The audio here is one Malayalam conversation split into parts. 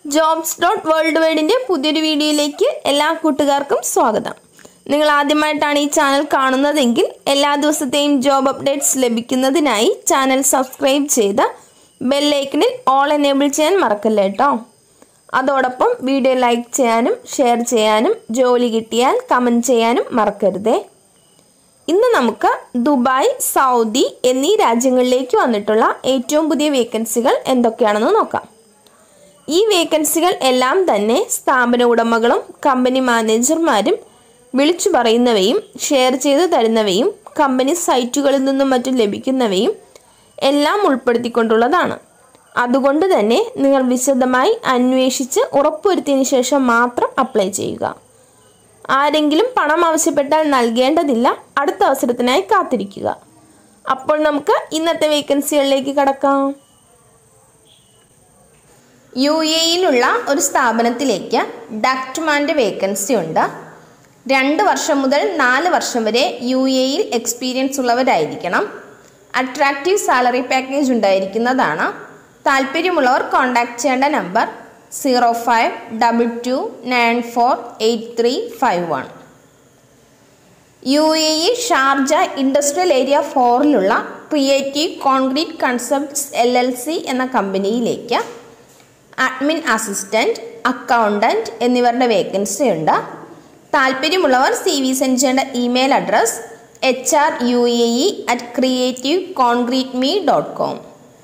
ജോബ്സ് ഡോട്ട് വേൾഡ് വൈഡിൻ്റെ പുതിയൊരു വീഡിയോയിലേക്ക് എല്ലാ കൂട്ടുകാർക്കും സ്വാഗതം നിങ്ങൾ ആദ്യമായിട്ടാണ് ഈ ചാനൽ കാണുന്നതെങ്കിൽ എല്ലാ ദിവസത്തെയും ജോബ് അപ്ഡേറ്റ്സ് ലഭിക്കുന്നതിനായി ചാനൽ സബ്സ്ക്രൈബ് ചെയ്ത് ബെല്ലൈക്കണിൽ ഓൾ എനേബിൾ ചെയ്യാൻ മറക്കല്ല കേട്ടോ അതോടൊപ്പം വീഡിയോ ലൈക്ക് ചെയ്യാനും ഷെയർ ചെയ്യാനും ജോലി കിട്ടിയാൽ കമൻറ്റ് ചെയ്യാനും മറക്കരുതേ ഇന്ന് നമുക്ക് ദുബായ് സൗദി എന്നീ രാജ്യങ്ങളിലേക്ക് വന്നിട്ടുള്ള ഏറ്റവും പുതിയ വേക്കൻസികൾ എന്തൊക്കെയാണെന്ന് നോക്കാം ഈ വേക്കൻസികൾ എല്ലാം തന്നെ സ്ഥാപന ഉടമകളും കമ്പനി മാനേജർമാരും വിളിച്ചു പറയുന്നവയും ഷെയർ ചെയ്ത് തരുന്നവയും കമ്പനി സൈറ്റുകളിൽ നിന്നും മറ്റും ലഭിക്കുന്നവയും എല്ലാം ഉൾപ്പെടുത്തിക്കൊണ്ടുള്ളതാണ് അതുകൊണ്ട് തന്നെ നിങ്ങൾ വിശദമായി അന്വേഷിച്ച് ഉറപ്പുവരുത്തിയതിനു ശേഷം മാത്രം അപ്ലൈ ചെയ്യുക ആരെങ്കിലും പണം ആവശ്യപ്പെട്ടാൽ നൽകേണ്ടതില്ല അടുത്ത അവസരത്തിനായി കാത്തിരിക്കുക അപ്പോൾ നമുക്ക് ഇന്നത്തെ വേക്കൻസികളിലേക്ക് കടക്കാം യു എയിലുള്ള ഒരു സ്ഥാപനത്തിലേക്ക് ഡക്ട്മാൻ്റെ വേക്കൻസി ഉണ്ട് രണ്ട് വർഷം മുതൽ നാല് വർഷം വരെ യു എയിൽ എക്സ്പീരിയൻസ് ഉള്ളവരായിരിക്കണം അട്രാക്റ്റീവ് സാലറി പാക്കേജ് ഉണ്ടായിരിക്കുന്നതാണ് താല്പര്യമുള്ളവർ കോൺടാക്ട് ചെയ്യേണ്ട number zero five double two nine four eight three five one U A E Sharjah industrial area ഫോറിലുള്ള creative concrete concepts L L C എന്ന കമ്പനിയിലേക്ക് അഡ്മിൻ അസിസ്റ്റൻറ്റ് അക്കൗണ്ടൻറ്റ് എന്നിവരുടെ വേക്കൻസി ഉണ്ട് താല്പര്യമുള്ളവർ സി വി സെൻഡ് ചെയ്യേണ്ട email address H R U A E at creative concrete me dot com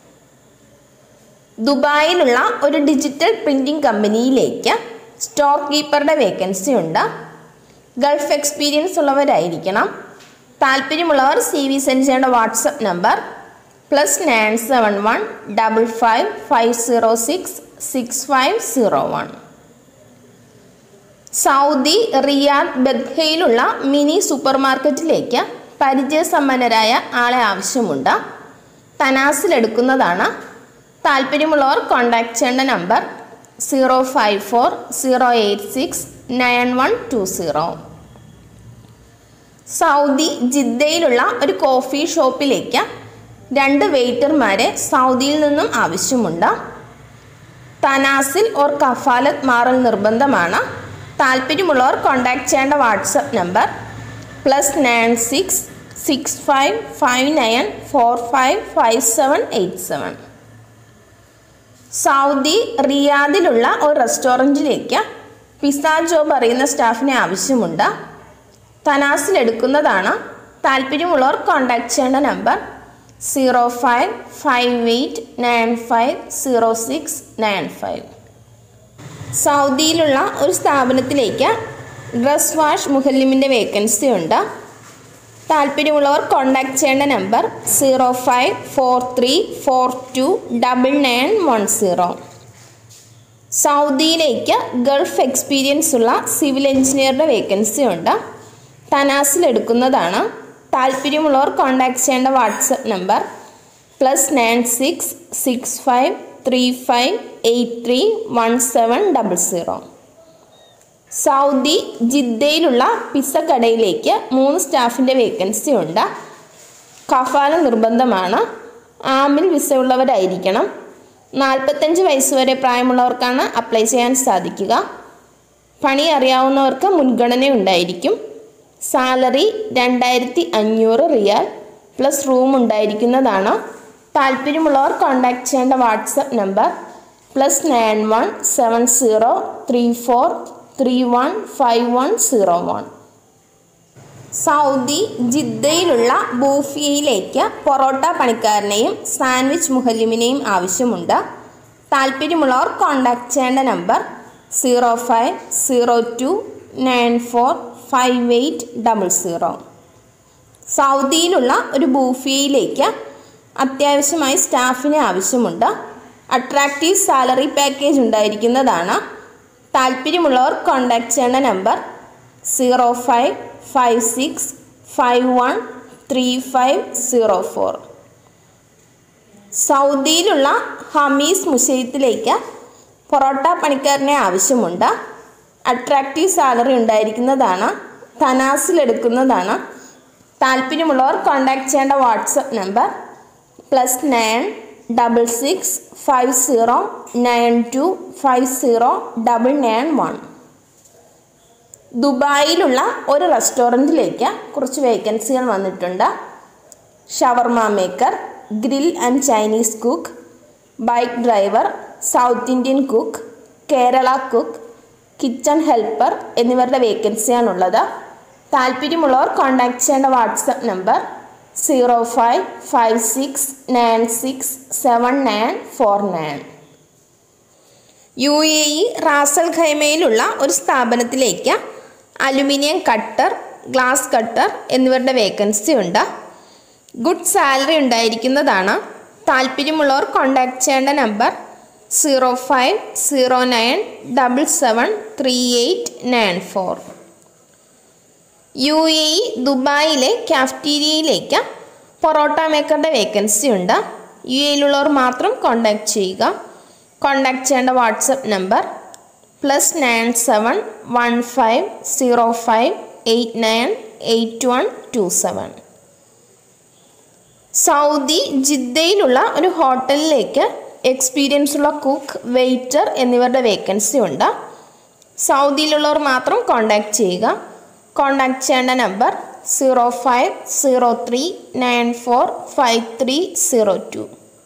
ദുബായിലുള്ള ഒരു ഡിജിറ്റൽ പ്രിൻറ്റിംഗ് കമ്പനിയിലേക്ക് സ്റ്റോർ കീപ്പറുടെ വേക്കൻസി ഉണ്ട് ഗൾഫ് എക്സ്പീരിയൻസ് ഉള്ളവരായിരിക്കണം താല്പര്യമുള്ളവർ സി വി സെൻഡ് ചെയ്യേണ്ട WhatsApp number plus nine seven one double five five zero six six five zero one Saudi Riyadh ബദ്ഹയിലുള്ള മിനി സൂപ്പർ മാർക്കറ്റിലേക്ക് പരിചയസമ്പന്നരായ ആളെ ആവശ്യമുണ്ട് തനാസിലെടുക്കുന്നതാണ് താല്പര്യമുള്ളവർ കോൺടാക്ട് ചെയ്യേണ്ട number zero five four zero eight six nine one two zero Saudi ജിദ്ദയിലുള്ള ഒരു കോഫി ഷോപ്പിലേക്ക് രണ്ട് വെയിറ്റർമാരെ സൗദിയിൽ നിന്നും ആവശ്യമുണ്ട് തനാസിൽ ഓർ കഫാലത്ത് മാറൽ നിർബന്ധമാണ് താല്പര്യമുള്ളവർ കോൺടാക്ട് ചെയ്യേണ്ട WhatsApp number plus nine six six five five nine four five five seven eight seven Saudi റിയാദിലുള്ള ഒരു റെസ്റ്റോറൻറ്റിലേക്ക് പിസ്സ ജോബ് അറിയുന്ന സ്റ്റാഫിനെ ആവശ്യമുണ്ട് തനാസിൽ എടുക്കുന്നതാണ് താല്പര്യമുള്ളവർ കോൺടാക്ട് ചെയ്യേണ്ട number zero five five eight nine five zero six nine five സൗദിയിലുള്ള ഒരു സ്ഥാപനത്തിലേക്ക് ഡ്രസ് വാഷ് മുഹല്ലിമിൻ്റെ വേക്കൻസി ഉണ്ട് താല്പര്യമുള്ളവർ കോൺടാക്ട് ചെയ്യേണ്ട number zero five four three four two double nine one zero സൗദിയിലേക്ക് ഗൾഫ് എക്സ്പീരിയൻസ് ഉള്ള സിവിൽ എഞ്ചിനീയറുടെ വേക്കൻസി ഉണ്ട് തനാസിൽ എടുക്കുന്നതാണ് താല്പര്യമുള്ളവർ കോൺടാക്ട് ചെയ്യേണ്ട WhatsApp number plus nine six six five three five eight three one seven double zero Saudi ജിദ്ദയിലുള്ള പിസ്സ കടയിലേക്ക് മൂന്ന് സ്റ്റാഫിൻ്റെ വേക്കൻസി ഉണ്ട് കഫാല നിർബന്ധമാണ് ആമിൽ വിസ ഉള്ളവരായിരിക്കണം നാൽപ്പത്തഞ്ച് വയസ്സ് വരെ പ്രായമുള്ളവർക്കാണ് അപ്ലൈ ചെയ്യാൻ സാധിക്കുക പണി അറിയാവുന്നവർക്ക് മുൻഗണന ഉണ്ടായിരിക്കും സാലറി രണ്ടായിരത്തി അഞ്ഞൂറ് റിയാൽ പ്ലസ് റൂം ഉണ്ടായിരിക്കുന്നതാണ് താല്പര്യമുള്ളവർ കോൺടാക്ട് ചെയ്യേണ്ട WhatsApp number plus nine one seven zero three four three one five one zero one Saudi ജിദ്ദയിലുള്ള ബൂഫിയയിലേക്ക് പൊറോട്ട പണിക്കാരനെയും സാൻഡ്വിച്ച് മുഹല്ലിമിനെയും ആവശ്യമുണ്ട് താല്പര്യമുള്ളവർ കോൺടാക്ട് ചെയ്യേണ്ട number zero five zero two nine four five eight double zero സൗദിയിലുള്ള ഒരു ബൂഫിയയിലേക്ക് അത്യാവശ്യമായി സ്റ്റാഫിനെ ആവശ്യമുണ്ട് അട്രാക്റ്റീവ് സാലറി പാക്കേജ് ഉണ്ടായിരിക്കുന്നതാണ് താല്പര്യമുള്ളവർ കോൺടാക്ട് ചെയ്യേണ്ട number zero five five six five one three five zero four സൗദിയിലുള്ള ഹമീസ് മുസൈത്തിലേക്ക് പൊറോട്ട പണിക്കാരനെ ആവശ്യമുണ്ട് അട്രാക്റ്റീവ് സാലറി ഉണ്ടായിരിക്കുന്നതാണ് തനാസിൽ എടുക്കുന്നതാണ് താല്പര്യമുള്ളവർ കോൺടാക്ട് ചെയ്യേണ്ട WhatsApp number plus nine double six five zero nine two five zero double nine one ദുബായിലുള്ള ഒരു റെസ്റ്റോറൻറ്റിലേക്ക് കുറച്ച് വേക്കൻസികൾ വന്നിട്ടുണ്ട് shawarma maker grill and Chinese cook bike driver South Indian cook Kerala cook kitchen helper എന്നിവരുടെ വേക്കൻസിയാണുള്ളത് താല്പര്യമുള്ളവർ കോൺടാക്ട് ചെയ്യേണ്ട WhatsApp number zero five five six nine six seven nine four nine U A E Ras al ഖൈമയിലുള്ള ഒരു സ്ഥാപനത്തിലേക്ക് അലുമിനിയം കട്ടർ ഗ്ലാസ് കട്ടർ എന്നിവരുടെ വേക്കൻസി ഉണ്ട് ഗുഡ് സാലറി ഉണ്ടായിരിക്കുന്നതാണ് താല്പര്യമുള്ളവർ കോൺടാക്ട് ചെയ്യേണ്ട number zero five zero nine double seven three eight nine four U A E ദുബായിലെ കാഫ്റ്റീരിയയിലേക്ക് പൊറോട്ട മേക്കറുടെ വേക്കൻസി ഉണ്ട് യു എയിലുള്ളവർ മാത്രം കോൺടാക്ട് ചെയ്യുക കോൺടാക്ട് ചെയ്യേണ്ട WhatsApp number plus nine seven one five zero five eight nine eight one two seven Saudi ജിദ്ദയിലുള്ള ഒരു ഹോട്ടലിലേക്ക് എക്സ്പീരിയൻസ് ഉള്ള കുക്ക് വെയിറ്റർ എന്നിവരുടെ വേക്കൻസി ഉണ്ട് സൗദിയിലുള്ളവർ മാത്രം കോൺടാക്ട് ചെയ്യുക കോൺടാക്ട് ചെയ്യേണ്ട number zero five zero three nine four five three zero two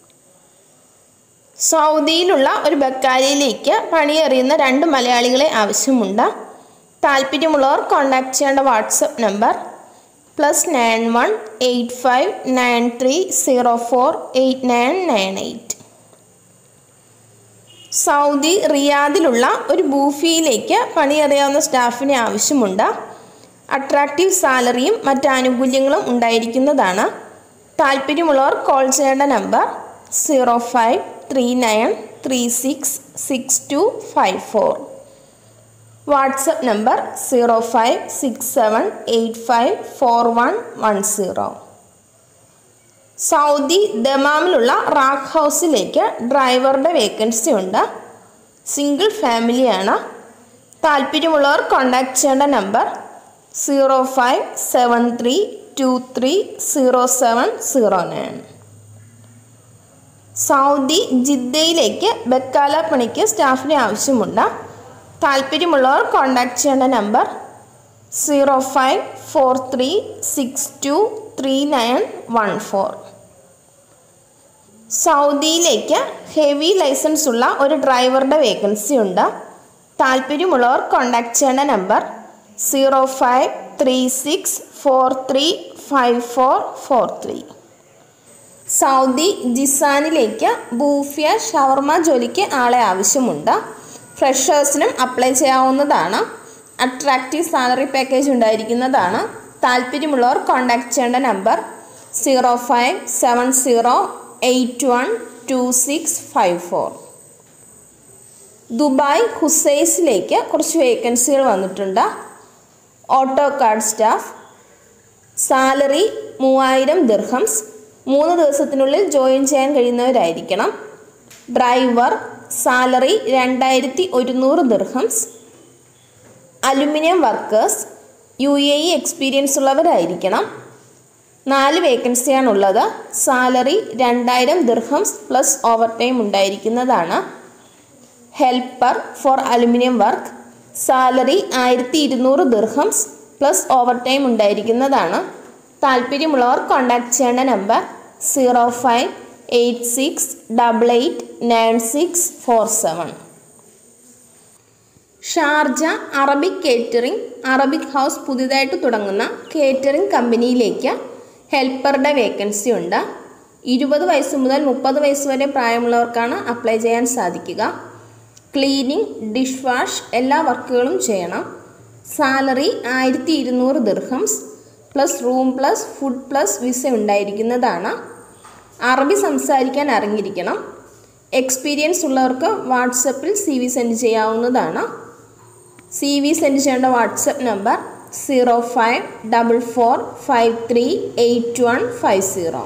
സൗദിയിലുള്ള ഒരു ബക്കാലിയിലേക്ക് പണിയെറിയുന്ന രണ്ട് മലയാളികളെ ആവശ്യമുണ്ട് താല്പര്യമുള്ളവർ കോൺടാക്ട് ചെയ്യേണ്ട WhatsApp number plus nine one eight five nine three zero four eight nine nine eight Saudi റിയാദിലുള്ള ഒരു ബൂഫിയിലേക്ക് പണിയറിയാവുന്ന സ്റ്റാഫിനെ ആവശ്യമുണ്ട് അട്രാക്റ്റീവ് സാലറിയും മറ്റ് ആനുകൂല്യങ്ങളും ഉണ്ടായിരിക്കുന്നതാണ് താല്പര്യമുള്ളവർ കോൾ ചെയ്യേണ്ട number zero five three nine three six six two five four WhatsApp number zero five six seven eight five four one one zero Saudi ദമാമിലുള്ള റാക്ക് ഹൗസിലേക്ക് ഡ്രൈവറുടെ വേക്കൻസി ഉണ്ട് സിംഗിൾ ഫാമിലിയാണ് താല്പര്യമുള്ളവർ കോൺടാക്ട് ചെയ്യേണ്ട number zero five seven three two three zero seven zero nine Saudi ജിദ്ദയിലേക്ക് ബക്കാല പണിക്ക് സ്റ്റാഫിനെ ആവശ്യമുണ്ട് താല്പര്യമുള്ളവർ കോൺടാക്ട് ചെയ്യേണ്ട number zero five four three six two three nine one four സൗദിയിലേക്ക് heavy licence ഉള്ള ഒരു ഡ്രൈവറുടെ വേക്കൻസി ഉണ്ട് താല്പര്യമുള്ളവർ കോൺടാക്ട് ചെയ്യേണ്ട number zero five three six four three five four four three Saudi ജിസാനിലേക്ക് ബൂഫിയ ഷവർമ ജോലിക്ക് ആളെ ആവശ്യമുണ്ട് ഫ്രഷേഴ്സിനും അപ്ലൈ ചെയ്യാവുന്നതാണ് അട്രാക്റ്റീവ് സാലറി പാക്കേജ് ഉണ്ടായിരിക്കുന്നതാണ് താല്പര്യമുള്ളവർ കോൺടാക്ട് ചെയ്യേണ്ട number zero five seven zero eight one two six five four Dubai ഹുസൈസിലേക്ക് കുറച്ച് വേക്കൻസികൾ വന്നിട്ടുണ്ട് ഓട്ടോ കാർഡ് സ്റ്റാഫ് സാലറി മൂവായിരം ദിർഹംസ് മൂന്ന് ദിവസത്തിനുള്ളിൽ ജോയിൻ ചെയ്യാൻ കഴിയുന്നവരായിരിക്കണം ഡ്രൈവർ സാലറി രണ്ടായിരത്തി ഒരുന്നൂറ് dirhams aluminium workers U A E experience ഉള്ളവരായിരിക്കണം നാല് വേക്കൻസിയാണുള്ളത് സാലറി രണ്ടായിരം ദിർഹംസ് പ്ലസ് ഓവർ ടൈം ഉണ്ടായിരിക്കുന്നതാണ് helper for aluminium work salary ആയിരത്തി ഇരുന്നൂറ് ദിർഹംസ് പ്ലസ് ഓവർ ടൈം ഉണ്ടായിരിക്കുന്നതാണ് താല്പര്യമുള്ളവർ കോൺടാക്ട് ചെയ്യേണ്ട number zero five eight six double eight nine six four seven Sharjah Arabic catering Arabic house പുതിയതായിട്ട് തുടങ്ങുന്ന കേറ്ററിംഗ് കമ്പനിയിലേക്ക് ഹെൽപ്പറുടെ വേക്കൻസി ഉണ്ട് ഇരുപത് വയസ്സ് മുതൽ മുപ്പത് വയസ്സ് വരെ പ്രായമുള്ളവർക്കാണ് അപ്ലൈ ചെയ്യാൻ സാധിക്കുക ക്ലീനിങ് ഡിഷ് വാഷ് എല്ലാ വർക്കുകളും ചെയ്യണം സാലറി ആയിരത്തി ഇരുന്നൂറ് ദിർഹംസ് plus room plus food plus visa ഉണ്ടായിരിക്കുന്നതാണ് അറബി സംസാരിക്കാൻ അറിഞ്ഞിരിക്കണം എക്സ്പീരിയൻസ് ഉള്ളവർക്ക് വാട്സപ്പിൽ സി വി സെൻഡ് ചെയ്യാവുന്നതാണ് സി വി സെൻഡ് ചെയ്യേണ്ട WhatsApp number zero five double four five three eight one five zero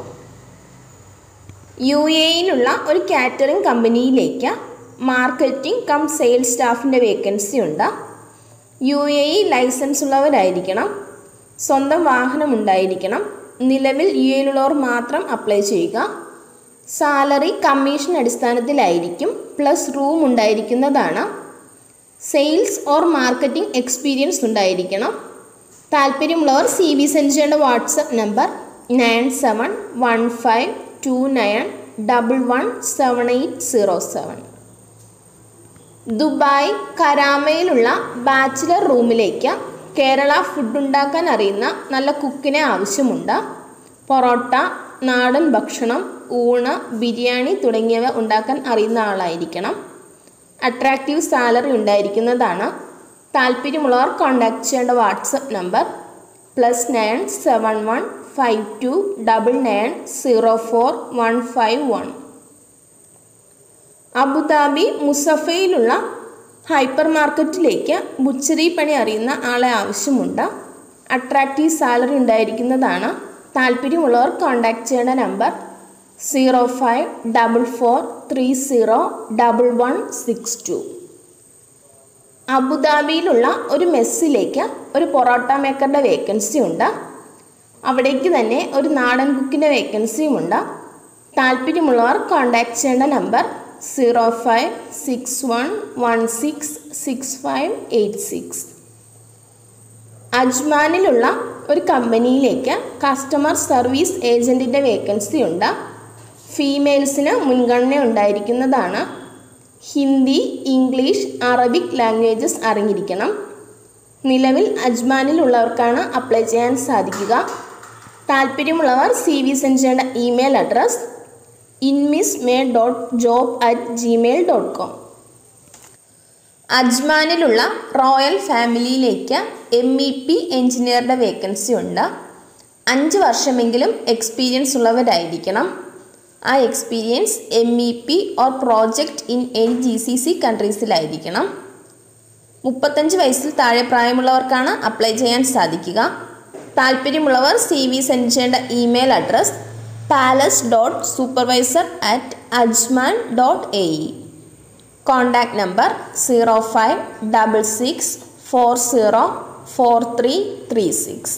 U എയിലുള്ള ഒരു കാറ്ററിംഗ് കമ്പനിയിലേക്ക് മാർക്കറ്റിംഗ് കം സെയിൽസ് സ്റ്റാഫിൻ്റെ വേക്കൻസി ഉണ്ട് യു എ ഇ ലൈസൻസ് ഉള്ളവരായിരിക്കണം സ്വന്തം വാഹനം ഉണ്ടായിരിക്കണം നിലവിൽ യു എയിലുള്ളവർ മാത്രം അപ്ലൈ ചെയ്യുക സാലറി കമ്മീഷൻ അടിസ്ഥാനത്തിലായിരിക്കും പ്ലസ് റൂം ഉണ്ടായിരിക്കുന്നതാണ് സെയിൽസ് ഓർ മാർക്കറ്റിംഗ് എക്സ്പീരിയൻസ് ഉണ്ടായിരിക്കണം താല്പര്യമുള്ളവർ സി ബി സെൻഡ് ചെയ്യേണ്ട WhatsApp number nine seven one five two nine double one seven eight zero seven Dubai കരാമയിലുള്ള ബാച്ചിലർ റൂമിലേക്ക് കേരള ഫുഡ് ഉണ്ടാക്കാൻ അറിയുന്ന നല്ല കുക്കിനെ ആവശ്യമുണ്ട് പൊറോട്ട നാടൻ ഭക്ഷണം ഊണ് ബിരിയാണി തുടങ്ങിയവ ഉണ്ടാക്കാൻ അറിയുന്ന ആളായിരിക്കണം അട്രാക്റ്റീവ് സാലറി ഉണ്ടായിരിക്കുന്നതാണ് താല്പര്യമുള്ളവർ കോൺടാക്ട് ചെയ്യേണ്ട WhatsApp number plus nine seven one five two double nine zero four one five one Abu Dhabi മുസഫയിലുള്ള ഹൈപ്പർ മാർക്കറ്റിലേക്ക് ബുച്ചറി പണി അറിയുന്ന ആളെ ആവശ്യമുണ്ട് അട്രാക്റ്റീവ് സാലറി ഉണ്ടായിരിക്കുന്നതാണ് താല്പര്യമുള്ളവർ കോൺടാക്ട് ചെയ്യേണ്ട number zero five double four three zero double one six two അബുദാബിയിലുള്ള ഒരു മെസ്സിലേക്ക് ഒരു പൊറോട്ട മേക്കറുടെ വേക്കൻസി ഉണ്ട് അവിടേക്ക് തന്നെ ഒരു നാടൻ കുക്കിൻ്റെ വേക്കൻസിയുമുണ്ട് താല്പര്യമുള്ളവർ കോൺടാക്ട് ചെയ്യേണ്ട number zero five six one one six six five eight six അജ്മാനിലുള്ള ഒരു കമ്പനിയിലേക്ക് കസ്റ്റമർ സർവീസ് ഏജൻറ്റിൻ്റെ വേക്കൻസി ഉണ്ട് ഫീമെയിൽസിന് മുൻഗണന ഉണ്ടായിരിക്കുന്നതാണ് ഹിന്ദി ഇംഗ്ലീഷ് അറബിക് ലാംഗ്വേജസ് അറിഞ്ഞിരിക്കണം നിലവിൽ അജ്മാനിലുള്ളവർക്കാണ് അപ്ലൈ ചെയ്യാൻ സാധിക്കുക താല്പര്യമുള്ളവർ സി വി സെൻഡ് ചെയ്യേണ്ട ഇമെയിൽ അഡ്രസ് ഇൻമിസ് may dot job at Gmail dot com അജ്മാനിലുള്ള റോയൽ ഫാമിലിയിലേക്ക് എം ഇ പി എഞ്ചിനീയറുടെ വേക്കൻസി ഉണ്ട് അഞ്ച് വർഷമെങ്കിലും എക്സ്പീരിയൻസ് ഉള്ളവരായിരിക്കണം ആ experience M E P or project in any G C C കൺട്രീസിലായിരിക്കണം മുപ്പത്തഞ്ച് വയസ്സിൽ താഴെ പ്രായമുള്ളവർക്കാണ് അപ്ലൈ ചെയ്യാൻ സാധിക്കുക താല്പര്യമുള്ളവർ സി വി സെൻഡ് ചെയ്യേണ്ട email address palace dot supervisor at Ajman dot A E contact number zero five double six four zero four three three six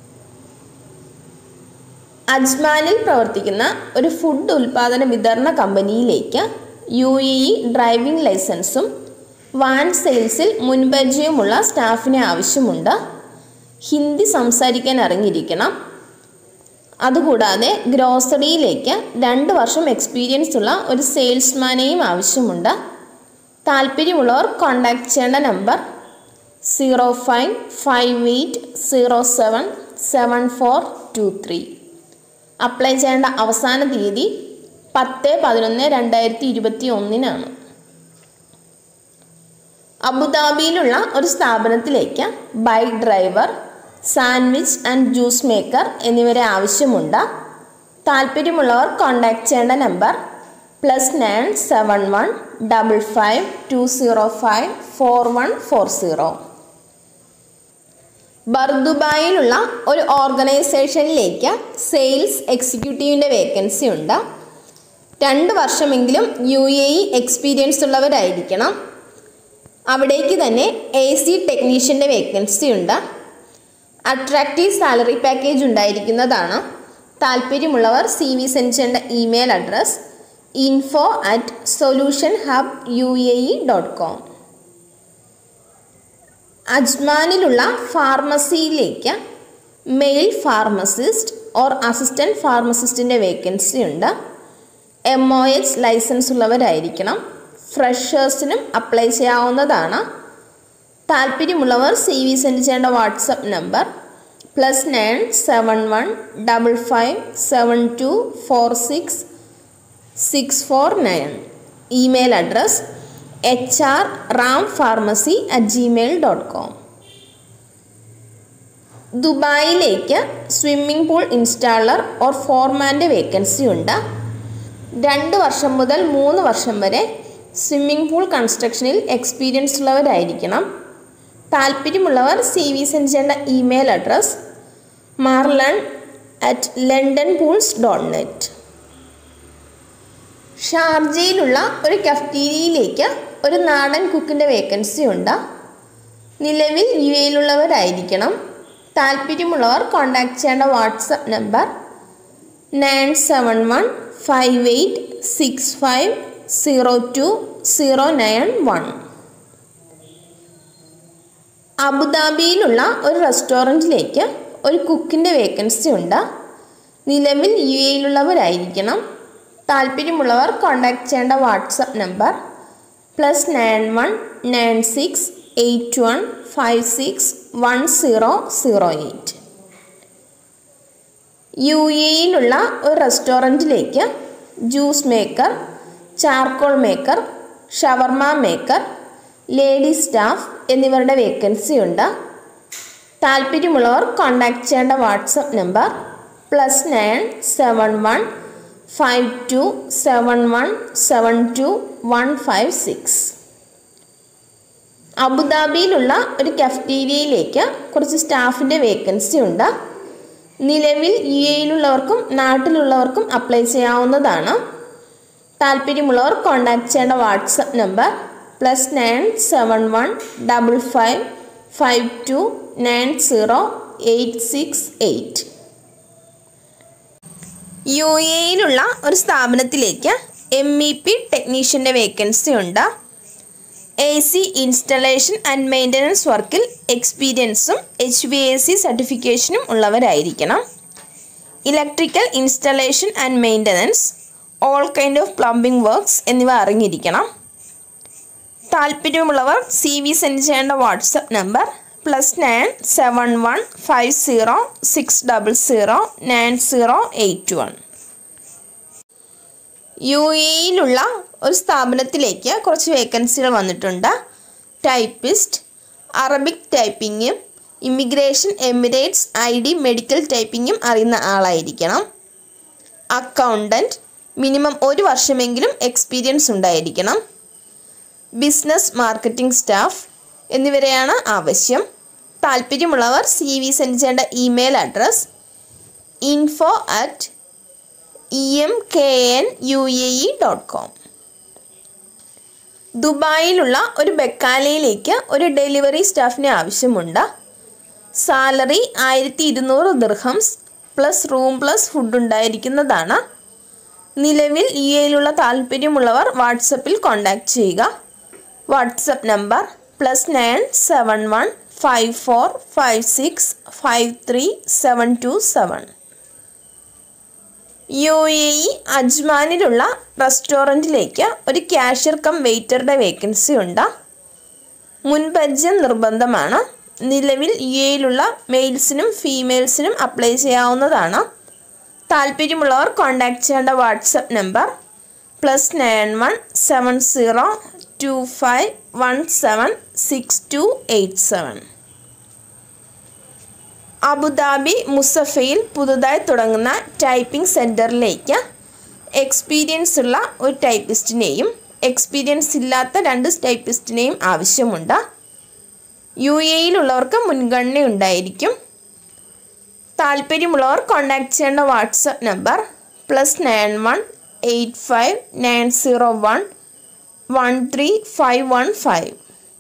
അജ്മാനിൽ പ്രവർത്തിക്കുന്ന ഒരു ഫുഡ് ഉൽപ്പാദന വിതരണ കമ്പനിയിലേക്ക് യു എ ഇ ഡ്രൈവിംഗ് ലൈസൻസും വാൻ സെയിൽസിൽ മുൻപരിചയമുള്ള സ്റ്റാഫിനെ ആവശ്യമുണ്ട് ഹിന്ദി സംസാരിക്കാൻ അറിഞ്ഞിരിക്കണം അതുകൂടാതെ ഗ്രോസറിയിലേക്ക് രണ്ട് വർഷം എക്സ്പീരിയൻസ് ഉള്ള ഒരു സെയിൽസ്മാനെയും ആവശ്യമുണ്ട് താല്പര്യമുള്ളവർ കോൺടാക്ട് ചെയ്യേണ്ട number zero five five eight zero seven seven four two three apply ചെയ്യേണ്ട അവസാന തീയതി പത്ത് പതിനൊന്ന് രണ്ടായിരത്തി ഇരുപത്തി ഒന്നിനാണ് അബുദാബിയിലുള്ള ഒരു സ്ഥാപനത്തിലേക്ക് bike driver sandwich and juice maker എന്നിവരെ ആവശ്യമുണ്ട് താല്പര്യമുള്ളവർ കോൺടാക്ട് ചെയ്യേണ്ട number plus nine seven one double five two zero five four one four zero ബർദുബായിലുള്ള ഒരു ഓർഗനൈസേഷനിലേക്ക് സെയിൽസ് എക്സിക്യൂട്ടീവിൻ്റെ വേക്കൻസി ഉണ്ട് രണ്ട് വർഷമെങ്കിലും യു എ ഇ എക്സ്പീരിയൻസ് ഉള്ളവരായിരിക്കണം അവിടേക്ക് തന്നെ എ സി ടെക്നീഷ്യൻ്റെ വേക്കൻസി ഉണ്ട് അട്രാക്റ്റീവ് സാലറി പാക്കേജ് ഉണ്ടായിരിക്കുന്നതാണ് താല്പര്യമുള്ളവർ സി വി സെൻഡ് ചെയ്യേണ്ട email address info at solution hub U A E dot com അജ്മാനിലുള്ള ഫാർമസിയിലേക്ക് മെയിൽ ഫാർമസിസ്റ്റ് ഓർ അസിസ്റ്റൻറ്റ് ഫാർമസിസ്റ്റിൻ്റെ വേക്കൻസി ഉണ്ട് എം ഒ എച്ച് ലൈസൻസ് ഉള്ളവരായിരിക്കണം ഫ്രഷേഴ്സിനും അപ്ലൈ ചെയ്യാവുന്നതാണ് താല്പര്യമുള്ളവർ സി വി സെൻഡ് ചെയ്യേണ്ട WhatsApp number plus nine seven one double five seven two four six six four nine email address H R Ram pharmacy at Gmail dot com ദുബായിലേക്ക് സ്വിമ്മിംഗ് പൂൾ ഇൻസ്റ്റാളർ ഓർ ഫോർമാൻ്റെ വേക്കൻസി ഉണ്ട് രണ്ട് വർഷം മുതൽ മൂന്ന് വർഷം വരെ സ്വിമ്മിംഗ് പൂൾ കൺസ്ട്രക്ഷനിൽ എക്സ്പീരിയൻസ് ഉള്ളവരായിരിക്കണം താല്പര്യമുള്ളവർ സി വി സെൻഡ് ചെയ്യേണ്ട email address Marlon at London pools dot net ഷാർജയിലുള്ള ഒരു കഫ്റ്റീരിയയിലേക്ക് ഒരു നാടൻ കുക്കിൻ്റെ വേക്കൻസി ഉണ്ട് നിലവിൽ യു എയിലുള്ളവരായിരിക്കണം താല്പര്യമുള്ളവർ കോൺടാക്ട് ചെയ്യേണ്ട WhatsApp number nine seven one five eight six five zero two zero nine one അബുദാബിയിലുള്ള ഒരു റെസ്റ്റോറൻറ്റിലേക്ക് ഒരു കുക്കിൻ്റെ വേക്കൻസി ഉണ്ട് നിലവിൽ യു എയിലുള്ളവരായിരിക്കണം താല്പര്യമുള്ളവർ കോൺടാക്ട് ചെയ്യേണ്ട WhatsApp number plus nine one nine six eight one five six one zero zero eight U എയിലുള്ള ഒരു റെസ്റ്റോറൻറ്റിലേക്ക് ജ്യൂസ് മേക്കർ ചാർക്കോൾ മേക്കർ ഷവർമ മേക്കർ ലേഡി സ്റ്റാഫ് എന്നിവരുടെ വേക്കൻസി ഉണ്ട് താല്പര്യമുള്ളവർ കോൺടാക്ട് ചെയ്യേണ്ട WhatsApp number plus nine seven one five two seven one seven two one five six അബുദാബിയിലുള്ള ഒരു കഫ്റ്റീരിയയിലേക്ക് കുറച്ച് സ്റ്റാഫിൻ്റെ വേക്കൻസി ഉണ്ട് നിലവിൽ യു എയിലുള്ളവർക്കും നാട്ടിലുള്ളവർക്കും അപ്ലൈ ചെയ്യാവുന്നതാണ് താല്പര്യമുള്ളവർ കോൺടാക്ട് ചെയ്യേണ്ട WhatsApp number plus nine seven one double five five two nine zero eight six eight U എയിലുള്ള ഒരു സ്ഥാപനത്തിലേക്ക് എം ഇ പി ടെക്നീഷ്യൻ്റെ വേക്കൻസി ഉണ്ട് A C installation and maintenance വർക്കിൽ എക്സ്പീരിയൻസും എച്ച് വി എ സി സർട്ടിഫിക്കേഷനും ഉള്ളവരായിരിക്കണം electrical installation and maintenance all kind of plumbing works എന്നിവ അറിഞ്ഞിരിക്കണം താല്പര്യമുള്ളവർ സി വി സെൻഡ് ചെയ്യേണ്ട WhatsApp number plus nine seven one five zero six double zero nine zero eight one U എയിലുള്ള ഒരു സ്ഥാപനത്തിലേക്ക് കുറച്ച് വേക്കൻസികൾ വന്നിട്ടുണ്ട് ടൈപ്പിസ്റ്റ് അറബിക് ടൈപ്പിങ്ങും immigration Emirates I D medical ടൈപ്പിങ്ങും അറിയുന്ന ആളായിരിക്കണം അക്കൗണ്ടൻറ്റ് മിനിമം ഒരു വർഷമെങ്കിലും എക്സ്പീരിയൻസ് ഉണ്ടായിരിക്കണം ബിസിനസ് മാർക്കറ്റിംഗ് സ്റ്റാഫ് എന്നിവരെയാണ് ആവശ്യം താല്പര്യമുള്ളവർ സി വി സെൻഡ് ചെയ്യേണ്ട email address info at E M K N U A E dot com ദുബായിലുള്ള ഒരു ബെക്കാലയിലേക്ക് ഒരു ഡെലിവറി സ്റ്റാഫിനെ ആവശ്യമുണ്ട് സാലറി ആയിരത്തി ഇരുന്നൂറ് ദിർഹംസ് പ്ലസ് റൂം പ്ലസ് ഫുഡ് ഉണ്ടായിരിക്കുന്നതാണ് നിലവിൽ ഇ എയിലുള്ള താല്പര്യമുള്ളവർ വാട്സപ്പിൽ കോൺടാക്റ്റ് ചെയ്യുക WhatsApp number plus nine seven one five four five six five three seven two seven U A E അജ്മാനിലുള്ള റെസ്റ്റോറൻറ്റിലേക്ക് ഒരു ക്യാഷ്യർ കം വെയിറ്ററുടെ വേക്കൻസി ഉണ്ട് മുൻപരിചയം നിർബന്ധമാണ് നിലവിൽ യു എയിലുള്ള മെയിൽസിനും ഫീമെയിൽസിനും അപ്ലൈ ചെയ്യാവുന്നതാണ് താല്പര്യമുള്ളവർ കോൺടാക്ട് ചെയ്യേണ്ട WhatsApp number plus nine one seven zero two five one seven six two eight seven Abu Dhabi മുസഫയിൽ പുതുതായി തുടങ്ങുന്ന ടൈപ്പിംഗ് സെൻറ്ററിലേക്ക് എക്സ്പീരിയൻസ് ഉള്ള ഒരു ടൈപ്പിസ്റ്റിനെയും എക്സ്പീരിയൻസ് ഇല്ലാത്ത രണ്ട് ടൈപ്പിസ്റ്റിനെയും ആവശ്യമുണ്ട് യു എയിലുള്ളവർക്ക് മുൻഗണന ഉണ്ടായിരിക്കും താല്പര്യമുള്ളവർ കോൺടാക്ട് ചെയ്യേണ്ട WhatsApp number plus nine one eight five nine zero one one three five one five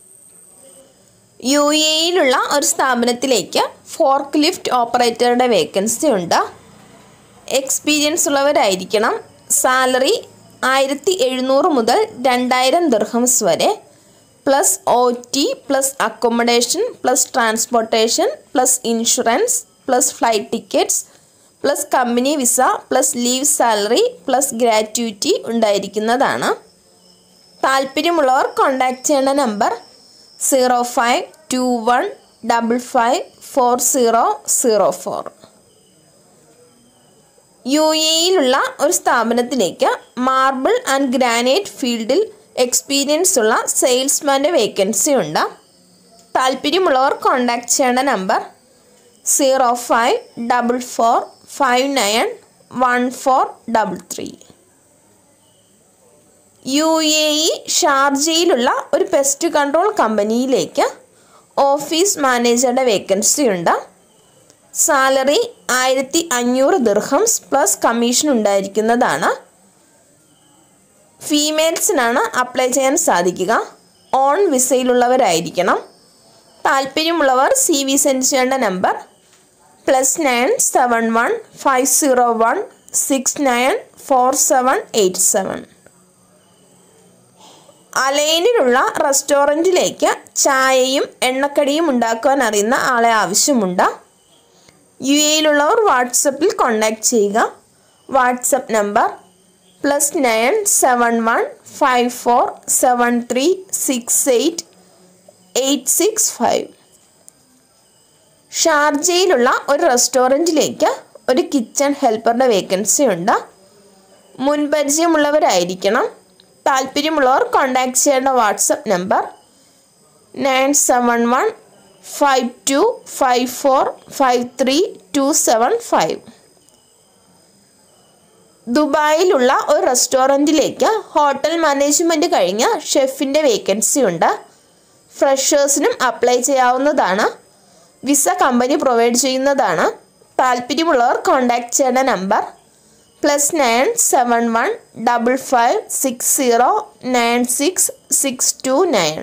U എയിലുള്ള ഒരു സ്ഥാപനത്തിലേക്ക് ഫോർക്ക് ലിഫ്റ്റ് ഓപ്പറേറ്ററുടെ വേക്കൻസി ഉണ്ട് എക്സ്പീരിയൻസ് ഉള്ളവരായിരിക്കണം സാലറി ആയിരത്തി എഴുന്നൂറ് മുതൽ രണ്ടായിരം ദിർഹംസ് വരെ plus O T plus accommodation plus transportation plus insurance plus flight tickets plus company visa plus leave salary plus gratuity ഉണ്ടായിരിക്കുന്നതാണ് താല്പര്യമുള്ളവർ കോൺടാക്ട് ചെയ്യേണ്ട number zero five two one double five four zero zero four U എയിലുള്ള ഒരു സ്ഥാപനത്തിലേക്ക് മാർബിൾ ആൻഡ് ഗ്രാനൈറ്റ് ഫീൽഡിൽ എക്സ്പീരിയൻസ് ഉള്ള സെയിൽസ്മാൻ്റെ വേക്കൻസി ഉണ്ട് താല്പര്യമുള്ളവർ കോൺടാക്ട് ചെയ്യേണ്ട number zero five double four five nine one four double three U A E ഷാർജയിലുള്ള ഒരു പെസ്റ്റ് കൺട്രോൾ കമ്പനിയിലേക്ക് ഓഫീസ് മാനേജറുടെ വേക്കൻസി ഉണ്ട് സാലറി ആയിരത്തി അഞ്ഞൂറ് ദിർഹംസ് പ്ലസ് കമ്മീഷൻ ഉണ്ടായിരിക്കുന്നതാണ് ഫീമെയിൽസിനാണ് അപ്ലൈ ചെയ്യാൻ സാധിക്കുക ഓൺ വിസയിലുള്ളവരായിരിക്കണം താല്പര്യമുള്ളവർ സി വി സെൻഡ് ചെയ്യേണ്ട number plus nine seven one five zero one six nine four seven eight seven അലൈനിലുള്ള റെസ്റ്റോറൻറ്റിലേക്ക് ചായയും എണ്ണക്കടിയും ഉണ്ടാക്കുവാൻ അറിയുന്ന ആളെ ആവശ്യമുണ്ട് യു എയിലുള്ളവർ വാട്സപ്പിൽ കോൺടാക്റ്റ് ചെയ്യുക WhatsApp number plus nine seven one five four seven three six eight eight six five ഷാർജയിലുള്ള ഒരു റെസ്റ്റോറൻറ്റിലേക്ക് ഒരു കിച്ചൺ ഹെൽപ്പറുടെ വേക്കൻസി ഉണ്ട് മുൻപരിചയമുള്ളവരായിരിക്കണം താല്പര്യമുള്ളവർ കോൺടാക്ട് ചെയ്യേണ്ട WhatsApp number nine seven one five two five four five three two seven five ദുബായിലുള്ള ഒരു റെസ്റ്റോറൻറ്റിലേക്ക് ഹോട്ടൽ മാനേജ്മെൻറ്റ് കഴിഞ്ഞ ഷെഫിൻ്റെ വേക്കൻസി ഉണ്ട് ഫ്രഷേഴ്സിനും അപ്ലൈ ചെയ്യാവുന്നതാണ് വിസ കമ്പനി പ്രൊവൈഡ് ചെയ്യുന്നതാണ് താല്പര്യമുള്ളവർ കോൺടാക്ട് ചെയ്യേണ്ട number plus nine seven one double five six zero nine six six two nine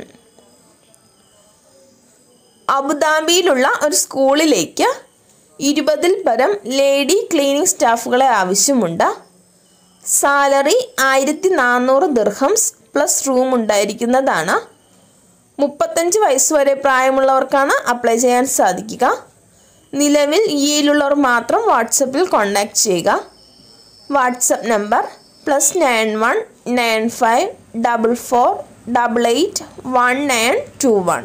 അബുദാബിയിലുള്ള ഒരു സ്കൂളിലേക്ക് ഇരുപതിൽ പരം ലേഡി ക്ലീനിങ് സ്റ്റാഫുകളെ ആവശ്യമുണ്ട് സാലറി ആയിരത്തി നാനൂറ് ദിർഹംസ് പ്ലസ് റൂം ഉണ്ടായിരിക്കുന്നതാണ് മുപ്പത്തഞ്ച് വയസ്സ് വരെ പ്രായമുള്ളവർക്കാണ് അപ്ലൈ ചെയ്യാൻ സാധിക്കുക നിലവിൽ ഇയിലുള്ളവർ മാത്രം വാട്സപ്പിൽ കോൺടാക്റ്റ് ചെയ്യുക WhatsApp number plus nine one nine five double four double eight one nine two one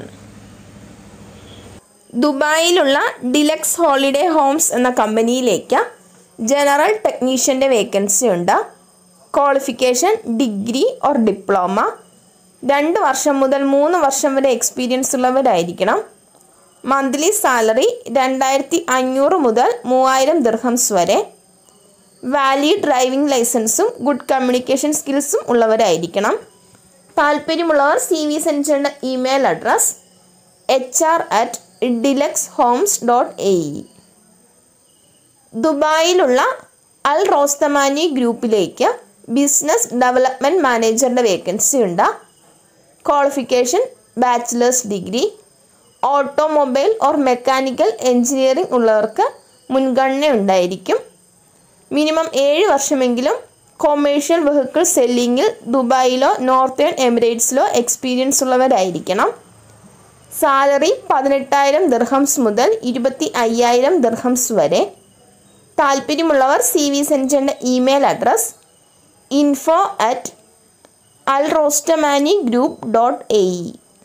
ദുബായിലുള്ള ഡിലക്സ് ഹോളിഡേ ഹോംസ് എന്ന കമ്പനിയിലേക്ക് ജനറൽ ടെക്നീഷ്യൻ്റെ വേക്കൻസി ഉണ്ട് ക്വാളിഫിക്കേഷൻ ഡിഗ്രി ഓർ ഡിപ്ലോമ രണ്ട് വർഷം മുതൽ മൂന്ന് വർഷം വരെ എക്സ്പീരിയൻസ് ഉള്ളവരായിരിക്കണം മന്ത്ലി സാലറി രണ്ടായിരത്തി അഞ്ഞൂറ് മുതൽ മൂവായിരം ദിർഹംസ് വരെ വാലിഡ് ഡ്രൈവിംഗ് ലൈസൻസും ഗുഡ് കമ്മ്യൂണിക്കേഷൻ സ്കിൽസും ഉള്ളവരായിരിക്കണം താല്പര്യമുള്ളവർ സി വി സെൻഡ് ചെയ്യേണ്ട email address H R at deluxe homes dot A E ദുബായിലുള്ള അൽ റോസ്തമാനി ഗ്രൂപ്പിലേക്ക് ബിസിനസ് ഡെവലപ്മെൻറ്റ് മാനേജറുടെ വേക്കൻസി ഉണ്ട് qualification bachelors degree automobile or mechanical engineering ഉള്ളവർക്ക് മുൻഗണന ഉണ്ടായിരിക്കും മിനിമം ഏഴ് വർഷമെങ്കിലും കൊമേഴ്ഷ്യൽ വെഹിക്കിൾ സെല്ലിങ്ങിൽ ദുബായിലോ നോർത്തേൺ എമിറേറ്റ്സിലോ എക്സ്പീരിയൻസ് ഉള്ളവരായിരിക്കണം സാലറി പതിനെട്ടായിരം ദിർഹംസ് മുതൽ ഇരുപത്തി അയ്യായിരം ദിർഹംസ് വരെ താല്പര്യമുള്ളവർ സി വി സെൻഡ് ചെയ്യേണ്ട email address info at Al Rostamani group dot A E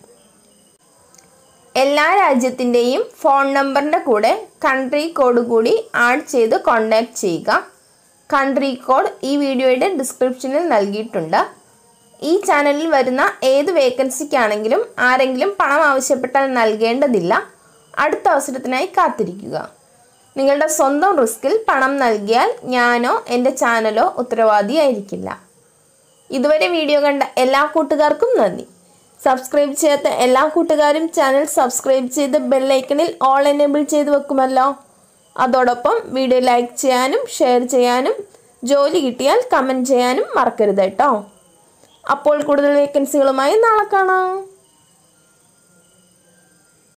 എല്ലാ രാജ്യത്തിൻ്റെയും ഫോൺ നമ്പറിൻ്റെ കൂടെ കൺട്രി കോഡ് കൂടി ആഡ് ചെയ്ത് കോൺടാക്റ്റ് ചെയ്യുക കൺട്രി കോഡ് ഈ വീഡിയോയുടെ ഡിസ്ക്രിപ്ഷനിൽ നൽകിയിട്ടുണ്ട് ഈ ചാനലിൽ വരുന്ന ഏത് വേക്കൻസിക്കാണെങ്കിലും ആരെങ്കിലും പണം ആവശ്യപ്പെട്ടാൽ നൽകേണ്ടതില്ല അടുത്ത അവസരത്തിനായി കാത്തിരിക്കുക നിങ്ങളുടെ സ്വന്തം റിസ്കിൽ പണം നൽകിയാൽ ഞാനോ എൻ്റെ ചാനലോ ഉത്തരവാദിയായിരിക്കില്ല ഇതുവരെ വീഡിയോ കണ്ട എല്ലാ കൂട്ടുകാർക്കും നന്ദി സബ്സ്ക്രൈബ് ചെയ്യാത്ത എല്ലാ കൂട്ടുകാരും ചാനൽ സബ്സ്ക്രൈബ് ചെയ്ത് ബെല്ലൈക്കണിൽ ഓൾ എനേബിൾ ചെയ്ത് വെക്കുമല്ലോ അതോടൊപ്പം വീഡിയോ ലൈക്ക് ചെയ്യാനും ഷെയർ ചെയ്യാനും ജോലി കിട്ടിയാൽ കമൻറ്റ് ചെയ്യാനും മറക്കരുത് കേട്ടോ അപ്പോൾ കൂടുതൽ വേക്കൻസികളുമായി നാളെ കാണാം